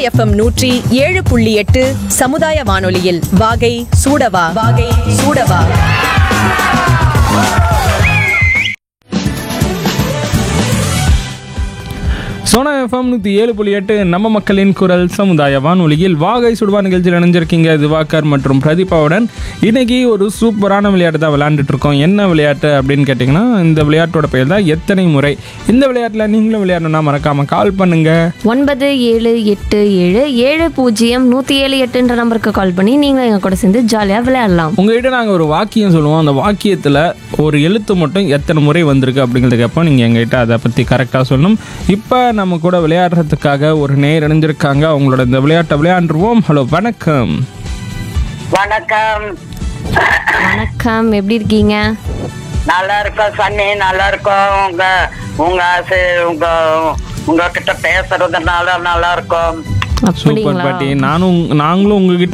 FM நூற்றி ஏழு புள்ளி எட்டு சமுதாய வானொலியில் வாகை சூடவா வாகை சூடவா சோனா எஃப்எம் நூற்றி ஏழு புள்ளி எட்டு நம்ம மக்களின் குரல் சமுதாய வானொலியில் வாகை சுடுவா நிகழ்ச்சியில் இணைஞ்சிருக்கீங்க திவாகர் மற்றும் பிரதீபாவுடன் இன்னைக்கு ஒரு சூப்பரான விளையாட்டு தான் விளையாண்டுட்டு இருக்கோம் என்ன விளையாட்டு அப்படின்னு கேட்டிங்கன்னா இந்த விளையாட்டோட பெயர் தான் எத்தனை முறை இந்த விளையாட்டில் நீங்களும் விளையாடணும்னா மறக்காமல் கால் பண்ணுங்க ஒன்பது ஏழு எட்டு ஏழு ஏழு பூஜ்ஜியம் நூற்றி ஏழு எட்டுன்ற நம்பருக்கு கால் பண்ணி நீங்கள் எங்கள் கூட சேர்ந்து ஜாலியாக விளையாடலாம் உங்ககிட்ட நாங்கள் ஒரு வாக்கியம் சொல்லுவோம் அந்த வாக்கியத்தில் ஒரு எழுத்து மட்டும் எத்தனை முறை வந்திருக்கு அப்படிங்கிறது கேட்போம் நீங்கள் எங்ககிட்ட அதை பற்றி கரெக்டாக சொல்லணும் இப்போ நம்ம கூட விளையாடுறதுக்காக ஒரு நேர் இணைஞ்சிருக்காங்க அவங்களோட இந்த விளையாட்டை விளையாண்டுருவோம் ஹலோ வணக்கம் வணக்கம் வணக்கம் எப்படி இருக்கீங்க நல்லா இருக்கோம் சன்னி நல்லா இருக்கோம் உங்க உங்க ஆசை- உங்க உங்ககிட்ட பேசுறதுனால நல்லா இருக்கும் சூப்பர் அப்படிங்களா பாட்டி நானும் நாங்களும் உங்ககிட்ட